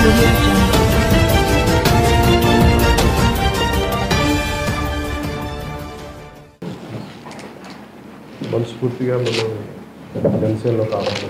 audio jungle. మనస్ఫూర్తిగా మనం జనసేనలో కావాలి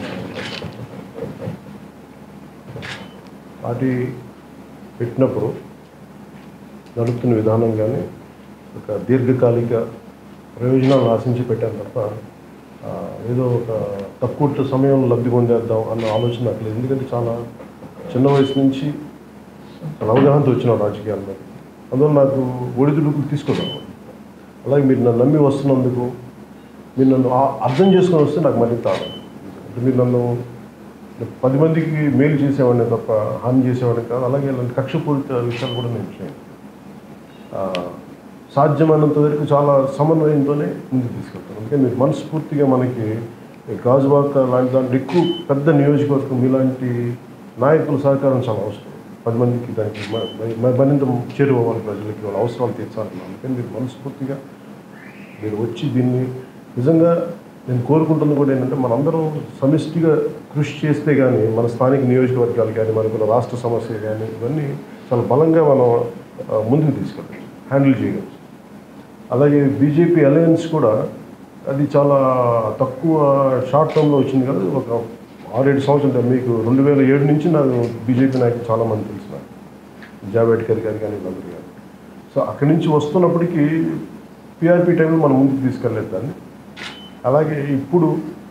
పార్టీ పెట్టినప్పుడు నడుపుతున్న విధానం కానీ ఒక దీర్ఘకాలిక ప్రయోజనాలు ఆశించి పెట్టాను తప్ప ఆ, ఏదో ఒక తక్కువ సమయంలో లబ్ధి పొందేద్దాం అన్న ఆలోచన నాకు లేదు ఎందుకంటే చాలా చిన్న వయసు నుంచి చాలా అవగాహనతో వచ్చిన రాజకీయాల మీద అందువల్ల నాకు ఒడిదుడుకులు తీసుకోదాం అలాగే మీరు నన్ను నమ్మి వస్తున్నందుకు మీరు నన్ను ఆ- అర్థం చేసుకొని వస్తే నాకు మరింత ఆనందం అంటే మీరు నన్ను పది మందికి మేలు చేసేవాడిని తప్ప హాని చేసేవాడిని కాదు అలాగే ఇలాంటి కక్షపూరిత విషయాలు కూడా నేను చేయను ఆ, సాధ్యమైనంత వరకు చాలా సమన్వయంతోనే ముందుకు తీసుకెళ్తాను అందుకే మీరు మనస్ఫూర్తిగా మనకి ఈ గాజువాక లాంటి దాంట్లో ఎక్కువ పెద్ద నియోజకవర్గం మీలాంటి నాయకుల సహకారం చాలా అవసరం పది మందికి దానికి మ- మ- మరింత చేరువవ్వాలి ప్రజలకి వాళ్ళ అవసరాలు తీర్చాలి అందుకని మీరు మనస్ఫూర్తిగా మీరు వచ్చి దీన్ని నిజంగా నేను కోరుకుంటుంది కూడా ఏంటంటే మనందరం సమిష్టిగా కృషి చేస్తే కానీ మన స్థానిక నియోజకవర్గాలు కానీ మనకున్న రాష్ట్ర సమస్యలు కానీ ఇవన్నీ చాలా బలంగా మనం ఆ, ముందుకు తీసుకెళ్ళచ్చు హ్యాండిల్ చేయగలచ్చు అలాగే బీజేపీ అలయన్స్ కూడా అది చాలా తక్కువ షార్ట్ టర్మ్లో వచ్చింది కదా ఒక ఆరేడు సంవత్సరాలు మీకు రెండు వేల ఏడు నుంచి నాకు బీజేపీ నాయకులు చాలామంది తెలిసిన జావేడ్కర్ గారు కానీ వీళ్ళందరూ కానీ సో అక్కడి నుంచి వస్తున్నప్పటికీ పిఆర్పి టైంలో మనం ముందుకు తీసుకెళ్ళలేదు దాన్ని అలాగే ఇప్పుడు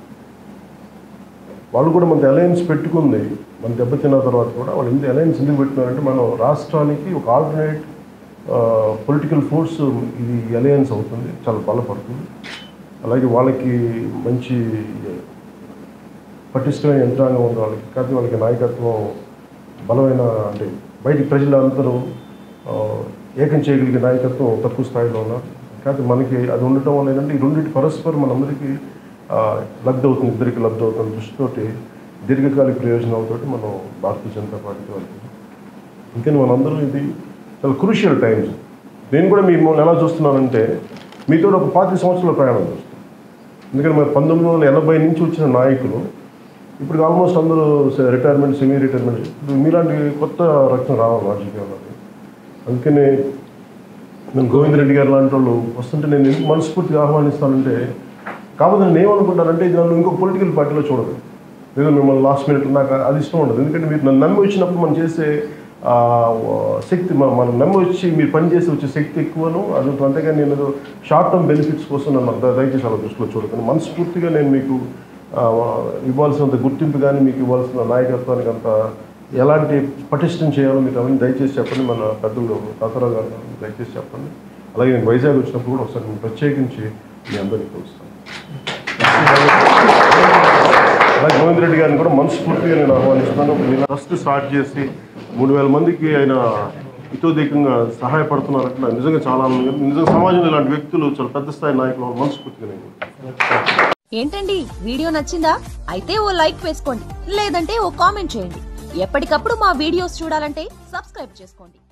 వాళ్ళు కూడా మన అలయన్స్ పెట్టుకుంది మన దెబ్బతిన్న తర్వాత కూడా వాళ్ళు ఎందుకు అలయన్స్ ఎందుకు పెట్టుకున్నారంటే మనం రాష్ట్రానికి ఒక ఆల్టర్నేట్ పొలిటికల్ ఫోర్స్ ఇది అలయన్స్ అవుతుంది చాలా బలపడుతుంది అలాగే వాళ్ళకి మంచి పటిష్టమైన యంత్రాంగం ఉంది వాళ్ళకి కాకపోతే వాళ్ళకి నాయకత్వం బలమైన అంటే బయటి ప్రజలందరూ ఆ, ఏకం చేయగలిగే నాయకత్వం తక్కువ స్థాయిలో ఉన్నారు కాకపోతే మనకి అది ఉండటం వల్ల ఏంటంటే ఈ రెండింటి పరస్పరం మనందరికీ ఆ, లబ్ధి అవుతుంది ఇద్దరికి లబ్ధి అవుతుంది దృష్టితోటి దీర్ఘకాలిక ప్రయోజనాలతో మనం భారతీయ జనతా పార్టీకి వెళ్తున్నాం అందుకని మనందరం ఇది చాలా క్రూషియల్ టైమ్స్ నేను కూడా మిమ్మల్ని ఎలా చూస్తున్నానంటే మీతో ఒక పాతి సంవత్సరాల ప్రయాణం చూస్తాను ఎందుకంటే మరి పంతొమ్మిది వందల ఎనభై నుంచి వచ్చిన నాయకులు ఇప్పుడు ఆల్మోస్ట్ అందరూ రిటైర్మెంట్ సెమీ రిటైర్మెంట్ ఇప్పుడు మీలాంటి కొత్త రక్తం రావాలి రాజకీయాల్లోకి అందుకనే నేను గోవింద్ రెడ్డి గారు లాంటి వాళ్ళు వస్తుంటే నేను ఎందుకు మనస్ఫూర్తిగా ఆహ్వానిస్తానంటే కాకపోతే నేను ఏమనుకుంటానంటే ఇది నన్ను ఇంకొక పొలిటికల్ పార్టీలో చూడదు లేదా మిమ్మల్ని లాస్ట్ మినిట్ నాకు అది ఇష్టం ఉండదు ఎందుకంటే మీరు నన్ను నమ్మి వచ్చినప్పుడు మనం చేసే ఆ, శక్తి మ- మనం నమ్మి వచ్చి మీరు పని చేసి వచ్చే శక్తి ఎక్కువను అది ఉంటుంది. అంతేగాని నేను ఏదో షార్ట్ టర్మ్ బెనిఫిట్స్ కోసం నన్ను ద- దయచేసి అలా దృష్టిలో చూడకండి మనస్ఫూర్తిగా నేను మీకు ఆ, ఇవ్వాల్సినంత గుర్తింపు కానీ మీకు ఇవ్వాల్సిన నాయకత్వానికి అంత ఎలాంటి పటిష్టం చేయాలో మీకు అవన్నీ దయచేసి చెప్పండి మన పెద్దలు తాతారావు గారు దయచేసి చెప్పండి అలాగే నేను వైజాగ్ వచ్చినప్పుడు కూడా ఒకసారి నేను ప్రత్యేకించి మీ అందరికీ కలుస్తాను అలాగే గోవింద్ రెడ్డి గారిని కూడా మనస్ఫూర్తిగా నేను ఆహ్వానిస్తున్నాను మీరు ట్రస్ట్ స్టార్ట్ చేసి మూడు వేల మందికి ఆయన ఇతోధికంగా సహాయపడుతున్నారంటే నాకు నిజంగా చాలా ఆనందంగా ఉంది. నిజంగా సమాజంలో ఇలాంటి వ్యక్తులు చాలా పెద్ద స్థాయి నాయకులు అవ్వాలి మనస్ఫూర్తిగా నేను ఏంటండి వీడియో నచ్చిందా అయితే ఓ లైక్ వేసుకోండి లేదంటే ఓ కామెంట్ చేయండి ఎప్పటికప్పుడు మా వీడియోస్ చూడాలంటే సబ్స్క్రైబ్ చేసుకోండి